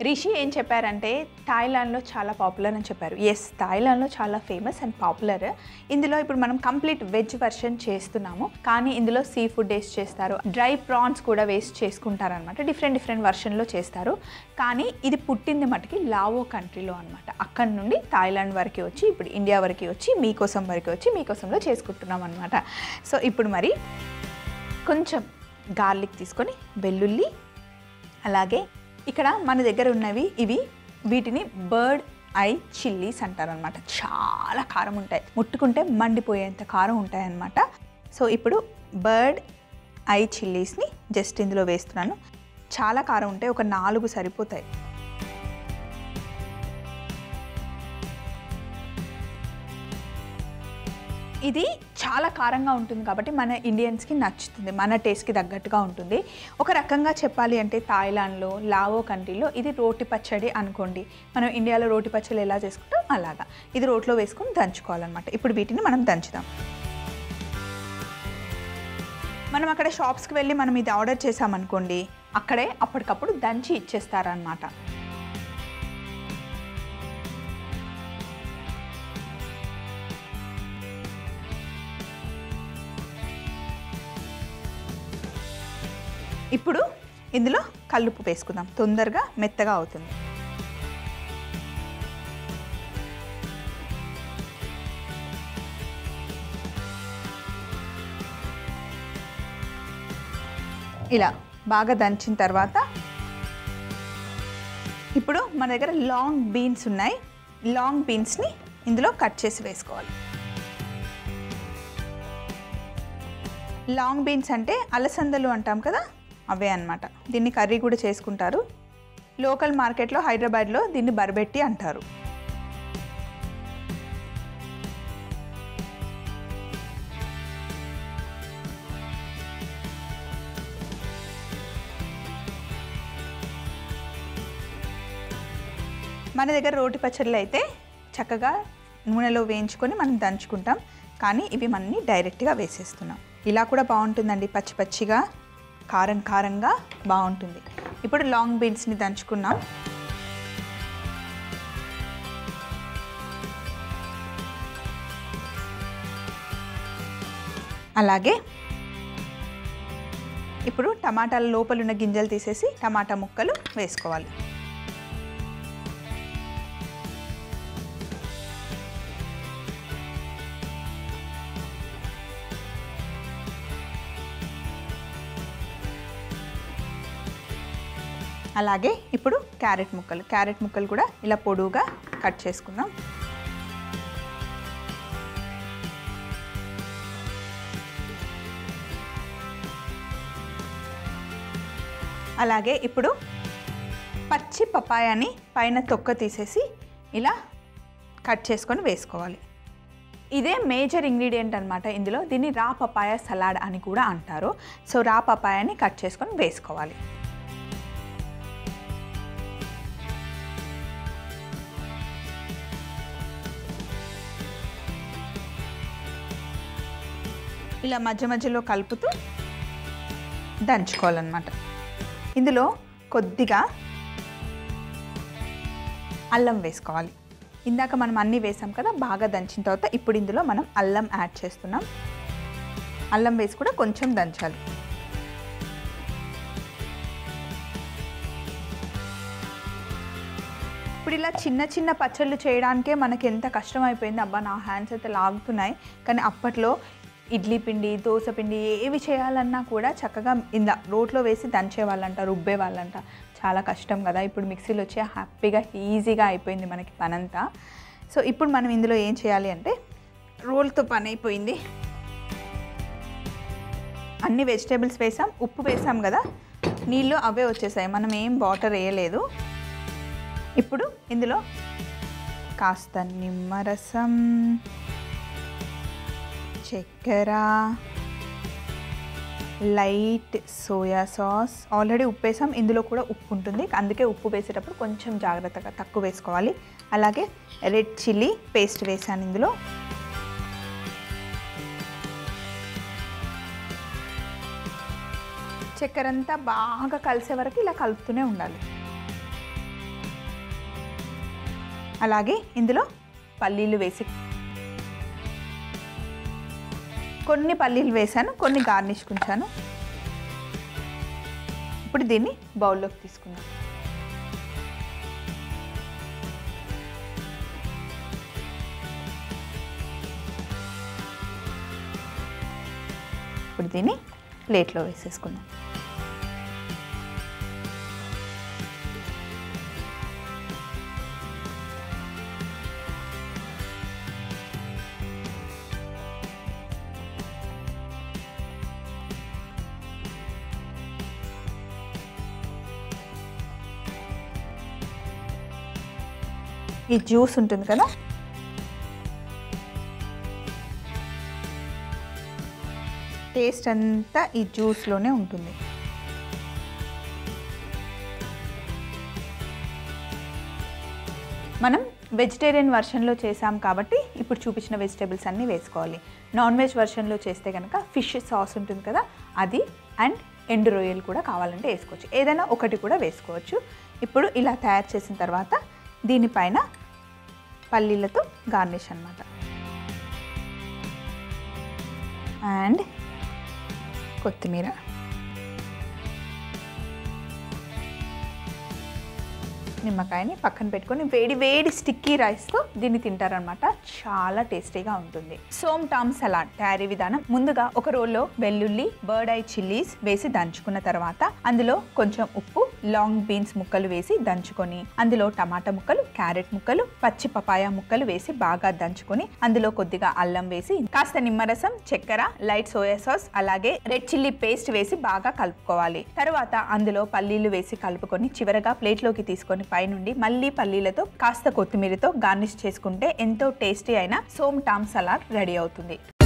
రిషి ఏం చెప్పారంటే థాయిలాండ్లో చాలా పాపులర్ అని చెప్పారు ఎస్ థాయిలాండ్లో చాలా ఫేమస్ అండ్ పాపులర్ ఇందులో ఇప్పుడు మనం కంప్లీట్ వెజ్ వర్షన్ చేస్తున్నాము కానీ ఇందులో సీ ఫుడ్ వేస్ట్ చేస్తారు డ్రై ప్రాన్స్ కూడా వేస్ట్ చేసుకుంటారనమాట డిఫరెంట్ డిఫరెంట్ వర్షన్లో చేస్తారు కానీ ఇది పుట్టింది మటుకి లావో కంట్రీలో అనమాట అక్కడ నుండి థాయిలాండ్ వరకు వచ్చి ఇప్పుడు ఇండియా వరకు వచ్చి మీకోసం వరకు వచ్చి మీకోసంలో చేసుకుంటున్నాం అనమాట సో ఇప్పుడు మరి కొంచెం గార్లిక్ తీసుకొని వెల్లుల్లి అలాగే ఇక్కడ మన దగ్గర ఉన్నవి ఇవి వీటిని బర్డ్ ఐ చిల్లీస్ అంటారనమాట చాలా కారం ఉంటాయి ముట్టుకుంటే మండిపోయేంత కారం ఉంటాయి అన్నమాట సో ఇప్పుడు బర్డ్ ఐ చిల్లీస్ని జస్ట్ ఇందులో వేస్తున్నాను చాలా కారం ఉంటాయి ఒక నాలుగు సరిపోతాయి ఇది చాలా కారంగా ఉంటుంది కాబట్టి మన ఇండియన్స్కి నచ్చుతుంది మన టేస్ట్కి తగ్గట్టుగా ఉంటుంది ఒక రకంగా చెప్పాలి అంటే థాయిలాండ్లో లావో కంట్రీలో ఇది రోటి పచ్చడి అనుకోండి మనం ఇండియాలో రోటి పచ్చడి ఎలా చేసుకుంటాం అలాగా ఇది రోట్లో వేసుకొని దంచుకోవాలన్నమాట ఇప్పుడు వీటిని మనం దంచుదాం మనం అక్కడ షాప్స్కి వెళ్ళి మనం ఇది ఆర్డర్ చేసామనుకోండి అక్కడే అప్పటికప్పుడు దంచి ఇచ్చేస్తారనమాట ఇప్పుడు ఇందులో కల్లుప్పు వేసుకుందాం తొందరగా మెత్తగా అవుతుంది ఇలా బాగా దంచిన తర్వాత ఇప్పుడు మన దగ్గర లాంగ్ బీన్స్ ఉన్నాయి లాంగ్ బీన్స్ని ఇందులో కట్ చేసి వేసుకోవాలి లాంగ్ బీన్స్ అంటే అలసందలు అంటాం కదా అవే అన్నమాట దీన్ని కర్రీ కూడా చేసుకుంటారు లోకల్ మార్కెట్లో హైదరాబాద్లో దీన్ని బరబెట్టి అంటారు మన దగ్గర రోటి పచ్చళ్ళు అయితే చక్కగా నూనెలో వేయించుకొని మనం దంచుకుంటాం కానీ ఇవి మనని డైరెక్ట్గా వేసేస్తున్నాం ఇలా కూడా బాగుంటుందండి పచ్చి పచ్చిగా కారం కారంగా బాగుంటుంది ఇప్పుడు లాంగ్ బీన్స్ని దంచుకున్నాం అలాగే ఇప్పుడు టమాటాల లోపల ఉన్న గింజలు తీసేసి టమాటా ముక్కలు వేసుకోవాలి అలాగే ఇప్పుడు క్యారెట్ ముక్కలు క్యారెట్ ముక్కలు కూడా ఇలా పొడువుగా కట్ చేసుకుందాం అలాగే ఇప్పుడు పచ్చి పపాయాని పైన తొక్క తీసేసి ఇలా కట్ చేసుకొని వేసుకోవాలి ఇదే మేజర్ ఇంగ్రీడియంట్ అనమాట ఇందులో దీన్ని రా పపాయ సలాడ్ అని కూడా అంటారు సో రా పపాయాని కట్ చేసుకొని వేసుకోవాలి ఇలా మధ్య మధ్యలో కలుపుతూ దంచుకోవాలన్నమాట ఇందులో కొద్దిగా అల్లం వేసుకోవాలి ఇందాక మనం అన్నీ వేసాం కదా బాగా దంచిన తర్వాత ఇప్పుడు ఇందులో మనం అల్లం యాడ్ చేస్తున్నాం అల్లం వేసి కూడా కొంచెం దంచాలి ఇప్పుడు ఇలా చిన్న చిన్న పచ్చళ్ళు చేయడానికే మనకి ఎంత కష్టం అయిపోయింది అబ్బా నా హ్యాండ్స్ అయితే లాగుతున్నాయి కానీ అప్పట్లో ఇడ్లీ పిండి దోశ పిండి ఏవి చేయాలన్నా కూడా చక్కగా ఇలా రోట్లో వేసి దంచే వాళ్ళంట రుబ్బే వాళ్ళంట చాలా కష్టం కదా ఇప్పుడు మిక్సీలో వచ్చి హ్యాపీగా ఈజీగా అయిపోయింది మనకి పనంతా సో ఇప్పుడు మనం ఇందులో ఏం చేయాలి అంటే రోల్తో పని అయిపోయింది అన్ని వెజిటేబుల్స్ వేసాం ఉప్పు వేసాం కదా నీళ్ళు అవే వచ్చేసాయి మనం ఏం వాటర్ వేయలేదు ఇప్పుడు ఇందులో కాస్త నిమ్మరసం చక్కెర లైట్ సోయా సాస్ ఆల్రెడీ ఉప్పు వేసాం ఇందులో కూడా ఉప్పు ఉంటుంది అందుకే ఉప్పు వేసేటప్పుడు కొంచెం జాగ్రత్తగా తక్కువ వేసుకోవాలి అలాగే రెడ్ చిల్లీ పేస్ట్ వేసాను ఇందులో చక్కెర అంతా బాగా కలిసే వరకు ఇలా కలుపుతూనే ఉండాలి అలాగే ఇందులో పల్లీలు వేసి కొన్ని పల్లీలు వేసాను కొన్ని గార్నిష్ ఉంచాను ఇప్పుడు దీన్ని బౌల్లోకి తీసుకుందాం ఇప్పుడు దీన్ని ప్లేట్లో వేసేసుకుందాం ఈ జ్యూస్ ఉంటుంది కదా టేస్ట్ అంతా ఈ జ్యూస్లోనే ఉంటుంది మనం వెజిటేరియన్ వర్షన్లో చేసాం కాబట్టి ఇప్పుడు చూపించిన వెజిటేబుల్స్ అన్నీ వేసుకోవాలి నాన్ వెజ్ వర్షన్లో చేస్తే కనుక ఫిష్ సాస్ ఉంటుంది కదా అది అండ్ ఎండు రొయ్యలు కూడా కావాలంటే వేసుకోవచ్చు ఏదైనా ఒకటి కూడా వేసుకోవచ్చు ఇప్పుడు ఇలా తయారు చేసిన తర్వాత దీనిపైన పల్లీలతో గార్నిష్ అన్నమాట అండ్ కొత్తిమీర నిమ్మకాయని పక్కన పెట్టుకొని వేడి వేడి స్టిక్కీ రైస్తో దీన్ని తింటారనమాట చాలా టేస్టీగా ఉంటుంది సోమ్ టామ్ సలాడ్ తయారీ విధానం ముందుగా ఒక రోల్లో వెల్లుల్లి బర్డ్ ఐ చిల్లీస్ వేసి దంచుకున్న తర్వాత అందులో కొంచెం ఉప్పు లాంగ్ బీన్స్ ముక్కలు వేసి దంచుకొని అందులో టమాటా ముక్కలు క్యారెట్ ముక్కలు పచ్చి పపాయ ముక్కలు వేసి బాగా దంచుకొని అందులో కొద్దిగా అల్లం వేసి కాస్త నిమ్మరసం చక్కెర లైట్ సోయా సాస్ అలాగే రెడ్ చిల్లీ పేస్ట్ వేసి బాగా కలుపుకోవాలి తర్వాత అందులో పల్లీలు వేసి కలుపుకొని చివరగా ప్లేట్లోకి తీసుకొని పైనుండి మళ్ళీ పల్లీలతో కాస్త కొత్తిమీరతో గార్నిష్ చేసుకుంటే ఎంతో టేస్టీ అయిన సోమ్ టామ్ సలాడ్ రెడీ అవుతుంది